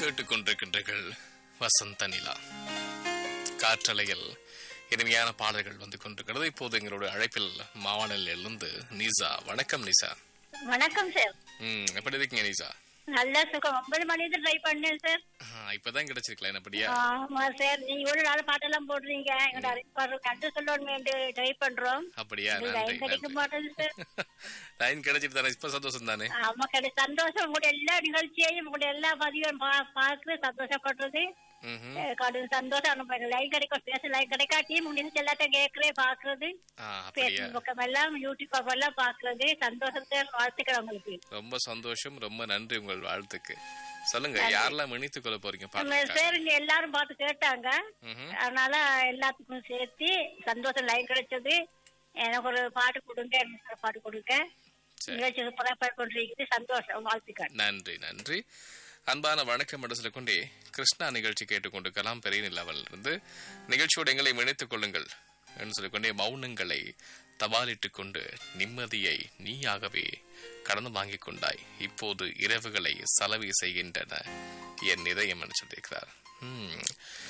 கேட்டுக்கொண்டிருக்கின்றீர்கள் வசந்த நிலா காற்றலையில் இனிமையான பாடல்கள் வந்து கொண்டிருக்கிறது இப்போது எங்களுடைய அழைப்பில் மாவானில் இருந்து நிசா வணக்கம் நிசா வணக்கம் சார் ம் எப்படி இருக்கீங்க நிசா நல்ல சுகம் ஒன்பது மணிக்கு ட்ரை பண்ணேன் சார் ஆ, இப்பதான் கிடைச்சிருக்கலாம் அப்படியா ஆமா சார் நீங்க இவ்வளவு நாள் பாட்டெல்லாம் போடுறீங்க எங்க அறிவிப்பாரு கண்டு சொல்லணும் ட்ரை பண்றோம் அப்படியா இது நன்றி லைன் கிடைக்க நன்றி மாட்டேங்குது சார் லைன் கிடைச்சிட்டு தானே இப்ப சந்தோஷம் தானே ஆமா கிடை சந்தோஷம் உங்களுடைய எல்லா நிகழ்ச்சியையும் உங்களுடைய எல்லா பதிவும் பா- பார்த்து சந்தோஷப்படுறது ம்ஹும். அஹ் கடும் சந்தோஷம் நம்ம லைன் கிடைக்கும் பேச லைன் கிடைக்காட்டி முடிஞ்சு எல்லாத்தையும் கேட்கறேன் பாக்குறது ஆ, அப்படியா பேஸ்புக் பக்கம் எல்லாம் யூடியூப் பக்கம் எல்லாம் பாக்குறது சந்தோஷத்தை வாழ்த்துக்கள் உங்களுக்கு ரொம்ப சந்தோஷம் ரொம்ப நன்றி உங்கள் வாழ்த்துக்கு சொல்லுங்க யாரெல்லாம் இணைத்துக் கொள்ள போறீங்க நம்ம பாருங்க சார் இங்க எல்லாரும் பார்த்து கேட்டாங்க ம்ஹும். அதனால எல்லாத்துக்கும் சேர்த்து சந்தோஷம் லைன் கிடைச்சது எனக்கு ஒரு பாட்டு கொடுங்க எனக்கு ஒரு பாட்டு கொடுங்க சரி. நிகழ்ச்சி புறப்பட கொண்டிருக்கிறது சந்தோஷம் வாழ்த்துக்கள் நன்றி நன்றி அன்பான வணக்கம் என்று சொல்லிக்கொண்டே கிருஷ்ணா நிகழ்ச்சி கேட்டுக்கொண்டிருக்கலாம் பெரிய நிலவல் இருந்து நிகழ்ச்சியோடு எங்களை இணைத்துக் கொள்ளுங்கள் என்று சொல்லிக்கொண்டே மௌனங்களை தபாலிட்டுக் கொண்டு நிம்மதியை நீயாகவே கடந்து வாங்கிக் கொண்டாய் இப்போது இரவுகளை சலவை செய்கின்றன என் இதயம் என்று சொல்லியிருக்கிறார் ம்.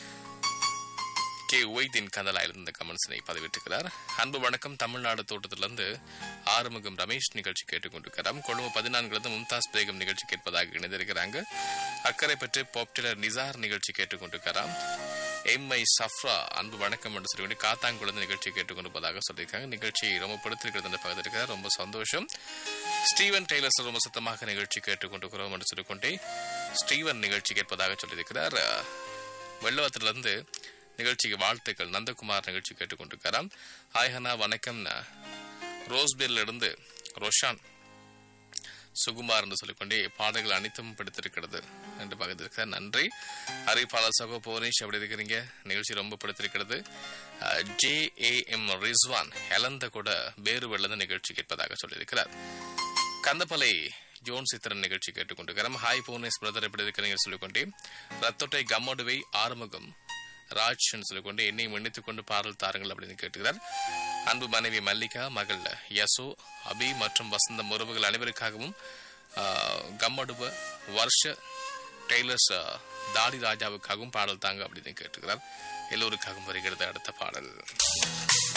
கே ஒய்தீன் கந்தலாயில் இருந்த கமெண்ட்ஸினை பதிவிட்டிருக்கிறார் அன்பு வணக்கம் தமிழ்நாடு தோட்டத்திலிருந்து ஆறுமுகம் ரமேஷ் நிகழ்ச்சி கேட்டுக்கொண்டிருக்கிறார் கொழும்பு பதினான்கிலிருந்து மும்தாஸ் பேகம் நிகழ்ச்சி கேட்பதாக இணைந்திருக்கிறாங்க அக்கறை பற்றி பாப்புலர் நிசார் நிகழ்ச்சி கேட்டுக்கொண்டிருக்கிறார் எம் ஐ சஃப்ரா அன்பு வணக்கம் என்று சொல்லி காத்தாங்குளந்து நிகழ்ச்சி கேட்டுக்கொண்டிருப்பதாக சொல்லியிருக்காங்க நிகழ்ச்சி ரொம்ப பிடித்திருக்கிறது என்று பகிர்ந்திருக்கிறார் ரொம்ப சந்தோஷம் ஸ்டீவன் டெய்லர்ஸ் ரொம்ப சத்தமாக நிகழ்ச்சி கேட்டுக்கொண்டிருக்கிறோம் என்று சொல்லிக்கொண்டே ஸ்டீவன் நிகழ்ச்சி கேட்பதாக சொல்லியிருக்கிறார் வெள்ளவத்திலிருந்து நிகழ்ச்சிக்கு வாழ்த்துக்கள் நந்தகுமார் நிகழ்ச்சி கேட்டுக்கொண்டிருக்கிறார் ஹாய் ஹனா வணக்கம் ரோஸ்பேர்ல இருந்து ரோஷான் சுகுமார் என்று சொல்லிக்கொண்டே பாடல்கள் அனைத்தும் பிடித்திருக்கிறது என்று பகிர்ந்திருக்கிறார் நன்றி அறிவிப்பாளர் சகோ புவனேஷ் எப்படி இருக்கிறீங்க நிகழ்ச்சி ரொம்ப பிடித்திருக்கிறது ஜே ஏ எம் ரிஸ்வான் எலந்த கூட வேறு வெள்ளத நிகழ்ச்சி கேட்பதாக சொல்லியிருக்கிறார் கந்தப்பலை ஜோன் சித்திரன் நிகழ்ச்சி கேட்டுக்கொண்டிருக்கிறோம் ஹாய் புவனேஷ் பிரதர் எப்படி இருக்கிறீங்க சொல்லிக்கொண்டே ரத்தொட்டை கம்மடுவை ஆறுமுகம் ராஜ் சொல்லிக்கொண்டு என்னை மன்னித்துக் கொண்டு பாடல் தாருங்கள் அப்படின்னு கேட்டுக்கிறார் அன்பு மனைவி மல்லிகா மகள் யசோ அபி மற்றும் வசந்தம் உறவுகள் அனைவருக்காகவும் ஆஹ், கம்மடுவ வருஷ டெய்லர்ஸ் ஆஹ், தாடி ராஜாவுக்காகவும் பாடல் தாங்க அப்படின்னு கேட்டுக்கிறார் எல்லோருக்காகவும் வருகிறது அடுத்த பாடல்